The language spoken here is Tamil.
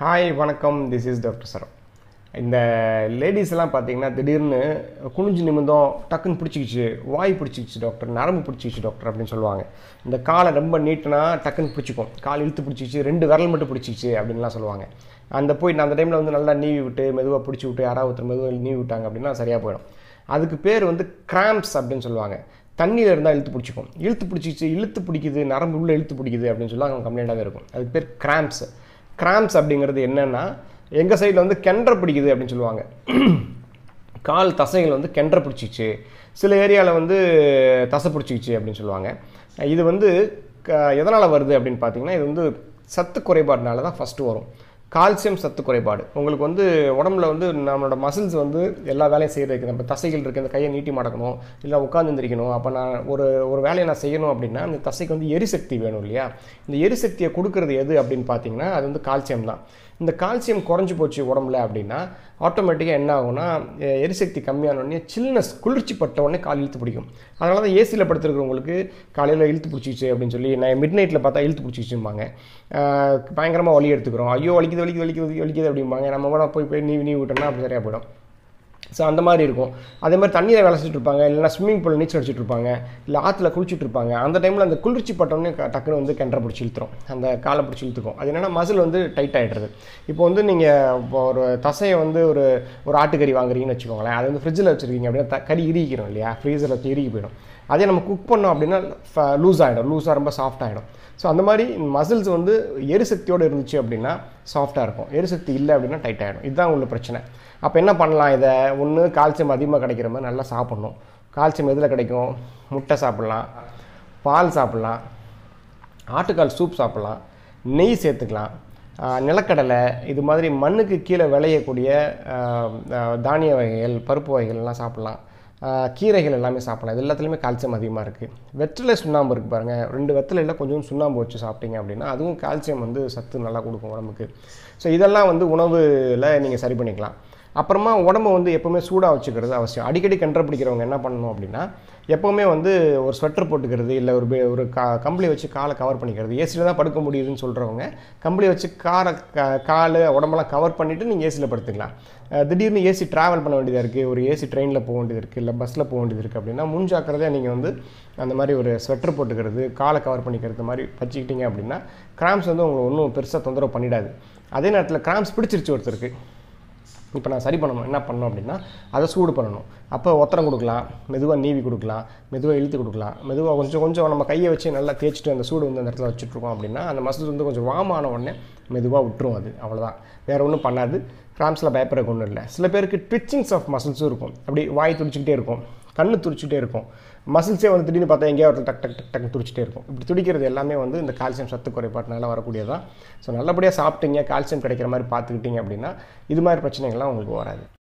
ஹாய் வணக்கம் திஸ் இஸ் டாக்டர் சரம் இந்த லேடிஸ் எல்லாம் பார்த்தீங்கன்னா திடீர்னு குனிஞ்சு நிமிந்தோம் டக்குன்னு பிடிச்சிக்கிச்சு வாய் பிடிச்சிக்கிச்சு டாக்டர் நரம்பு பிடிச்சிக்கிச்சு டாக்டர் அப்படின்னு சொல்லுவாங்க இந்த காலை ரொம்ப நீட்டினா டக்குன்னு பிடிச்சிக்கும் கால் இழுத்து பிடிச்சிக்கிச்சு ரெண்டு விரல் மட்டும் பிடிச்சிக்கிச்சு அப்படின்லாம் சொல்லுவாங்க அந்த போய் நான் அந்த டைமில் வந்து நல்லா நீவி விட்டு மெதுவாக பிடிச்சி விட்டு யாராவது ஒருத்தர் மெதுவாக நீவி விட்டாங்க அப்படின்னா சரியாக போயிடும் அதுக்கு பேர் வந்து கிராம்ப்ஸ் அப்படின்னு சொல்லுவாங்க தண்ணியில் இருந்தால் இழுத்து பிடிச்சிக்கும் இழுத்து பிடிச்சிச்சு இழுத்து பிடிக்குது நரம்பு உள்ள இழுத்து பிடிக்குது அப்படின்னு சொல்லி அவங்க கம்ப்ளைண்ட்டாகவே இருக்கும் அதுக்கு பேர் கிராம்ப்ஸ் கிராம்ப்ஸ் அப்படிங்கிறது என்னென்னா எங்கள் சைடில் வந்து கெண்டரை பிடிக்குது அப்படின்னு சொல்லுவாங்க கால் தசைகள் வந்து கெண்டரை பிடிச்சிச்சு சில ஏரியாவில் வந்து தசை பிடிச்சிக்கிச்சு அப்படின்னு சொல்லுவாங்க இது வந்து எதனால் வருது அப்படின்னு பார்த்தீங்கன்னா இது வந்து சத்து குறைபாடுனால தான் ஃபஸ்ட்டு வரும் கால்சியம் சத்து குறைபாடு உங்களுக்கு வந்து உடம்புல வந்து நம்மளோட மசில்ஸ் வந்து எல்லா வேலையும் செய்கிறதுக்கு நம்ம தசைகள் இருக்குது இந்த கையை நீட்டி மடக்கணும் இல்லை உட்காந்து எந்திரிக்கணும் அப்போ நான் ஒரு ஒரு வேலையை நான் செய்யணும் அப்படின்னா அந்த தசைக்கு வந்து எரிசக்தி வேணும் இல்லையா இந்த எரிசக்தியை கொடுக்கறது எது அப்படின்னு பார்த்தீங்கன்னா அது வந்து கால்சியம் தான் இந்த கால்சியம் குறைஞ்சி போச்சு உடம்புல அப்படின்னா ஆட்டோமேட்டிக்காக என்ன ஆகும்னா எ- எரிசக்தி கம்மியான உடனே சில்னஸ் குளிர்ச்சி பட்ட உடனே கால் இழுத்து பிடிக்கும் அதனால தான் ஏசியில் படுத்துருக்கிறவங்களுக்கு காலையில் இழுத்து பிடிச்சிச்சு அப்படின்னு சொல்லி நான் மிட் நைட்டில் பார்த்தா இழுத்து பிடிச்சிச்சும்பாங்க பயங்கரமாக வலி எடுத்துக்கிறோம் ஐயோ வலிக்குது வலிக்குது வலிக்குது வலிக்குது அப்படிம்பாங்க நம்ம கூட போய் போய் நீவி நீவி விட்டோம்னா அப்படி சரியாக போயிடும் ஸோ அந்த மாதிரி இருக்கும் அதே மாதிரி தண்ணியில் விளைச்சிட்டு இருப்பாங்க இல்லைனா ஸ்விம்மிங் பூல் நீச்சல் அடிச்சிட்டு இருப்பாங்க இல்லை ஆற்றுல குளிச்சுட்டு இருப்பாங்க அந்த டைமில் அந்த குளிர்ச்சி பட்டோன்னே க- டக்குன்னு வந்து கிணற பிடிச்சி இழுத்துரும் அந்த காலை பிடிச்சி இழுத்துக்கும் அது என்னென்னா மசில் வந்து டைட் ஆகிடுறது இப்போ வந்து நீங்கள் இப்போ ஒரு தசையை வந்து ஒரு ஒரு ஆட்டுக்கறி வாங்குறீங்கன்னு வச்சுக்கோங்களேன் அது வந்து ஃப்ரிட்ஜில் வச்சுருக்கீங்க அப்படின்னா த- கறி இறுகிக்கிறோம் இல்லையா ஃப்ரீசரில் வச்சு இறுகி போயிடும் அதே நம்ம குக் பண்ணோம் அப்படின்னா லூஸ் ஆகிடும் லூஸாக ரொம்ப சாஃப்ட் ஆகிடும் ஸோ அந்த மாதிரி மசில்ஸ் வந்து எரிசக்தியோடு இருந்துச்சு அப்படின்னா சாஃப்டாக இருக்கும் எரிசக்தி இல்லை அப்படின்னா டைட் ஆகிடும் இதுதான் உள்ள பிரச்சனை அப்போ என்ன பண்ணலாம் இதை ஒன்று கால்சியம் அதிகமாக கிடைக்கிற மாதிரி நல்லா சாப்பிட்ணும் கால்சியம் எதில் கிடைக்கும் முட்டை சாப்பிட்லாம் பால் சாப்பிட்லாம் ஆட்டுக்கால் சூப் சாப்பிட்லாம் நெய் சேர்த்துக்கலாம் ஆஹ் நிலக்கடலை இது மாதிரி மண்ணுக்கு கீழே விளையக்கூடிய ஆஹ் ஆஹ் தானிய வகைகள் பருப்பு வகைகள் எல்லாம் சாப்பிட்லாம் ஆஹ் கீரைகள் எல்லாமே சாப்பிடலாம் இது எல்லாத்துலேயுமே கால்சியம் அதிகமாக இருக்குது வெற்றிலை சுண்ணாம்பு இருக்குது பாருங்கள் ரெண்டு வெற்றிலையில் கொஞ்சம் சுண்ணாம்பு வச்சு சாப்பிட்டீங்க அப்படின்னா அதுவும் கால்சியம் வந்து சத்து நல்லா கொடுக்கும் உடம்புக்கு ஸோ இதெல்லாம் வந்து உணவில் நீங்கள் சரி பண்ணிக்கலாம் அப்புறமா உடம்ப வந்து எப்போவுமே சூடாக வச்சுக்கிறது அவசியம் அடிக்கடி கண்டரை பிடிக்கிறவங்க என்ன பண்ணணும் அப்படின்னா எப்போவுமே வந்து ஒரு ஸ்வெட்டர் போட்டுக்கிறது இல்லை ஒரு பே- ஒரு கா கம்பளி வச்சு காலை கவர் பண்ணிக்கிறது ஏசியில் தான் படுக்க முடியுதுன்னு சொல்கிறவங்க கம்பளி வச்சு காரை க கால் உடம்பெல்லாம் கவர் பண்ணிவிட்டு நீங்கள் ஏசியில் படுத்துக்கலாம் அஹ் திடீர்னு ஏசி ட்ராவல் பண்ண வேண்டியதாக இருக்குது ஒரு ஏசி ட்ரெயினில் போக வேண்டியது இருக்குது இல்லை பஸ்ஸில் போக வேண்டியது இருக்குது அப்படின்னா முன்ஜாக்கிரதையாக நீங்கள் வந்து அந்த மாதிரி ஒரு ஸ்வெட்டர் போட்டுக்கிறது காலை கவர் பண்ணிக்கிறது மாதிரி வச்சுக்கிட்டீங்க அப்படின்னா கிராம்ஸ் வந்து உங்களை ஒன்றும் பெருசாக தொந்தரவு பண்ணிடாது அதே நேரத்தில் கிராம்ஸ் பிடிச்சிருச்சு ஒருத்தருக்கு இப்போ நான் சரி பண்ணணும் என்ன பண்ணணும் அப்படின்னா அதை சூடு பண்ணணும் அப்போ ஒத்தரம் கொடுக்கலாம் மெதுவாக நீவி கொடுக்கலாம் மெதுவாக இழுத்து கொடுக்கலாம் மெதுவாக கொஞ்சம் கொஞ்சம் நம்ம கையை வச்சு நல்லா தேய்ச்சிட்டு அந்த சூடு வந்து அந்த இடத்துல வச்சுட்ருக்கோம் அப்படின்னா அந்த மசில் வந்து கொஞ்சம் warm ஆன உடனே மெதுவாக விட்டுரும் அது அவ்வளோதான் வேறு ஒன்றும் பண்ணாது கிராம்ஸில் பயப்படுறதுக்கு ஒன்றும் இல்லை சில பேருக்கு ட்விச்சிங்ஸ் ஆஃப் மசில்ஸும் இருக்கும் அப்படி வாய் துடிச்சிக்கிட்டே இருக்கும் கண்ணு துடிச்சிட்டே இருக்கும் மசில்ஸே வந்து திடீர்னு பார்த்தா எங்கேயோ ஒருத்தர் டக் டக் டக் டக் துடிச்சிட்டே இருக்கும் இப்படி துடிக்கிறது எல்லாமே வந்து இந்த கால்சியம் சத்து குறைபாட்டினால வரக்கூடியதான் ஸோ நல்லபடியாக சாப்பிட்டீங்க கால்சியம் கிடைக்கிற மாதிரி பார்த்துக்கிட்டீங்க அப்படின்னா இது மாதிரி பிரச்சனைகள்லாம் உங்களுக்கு வராது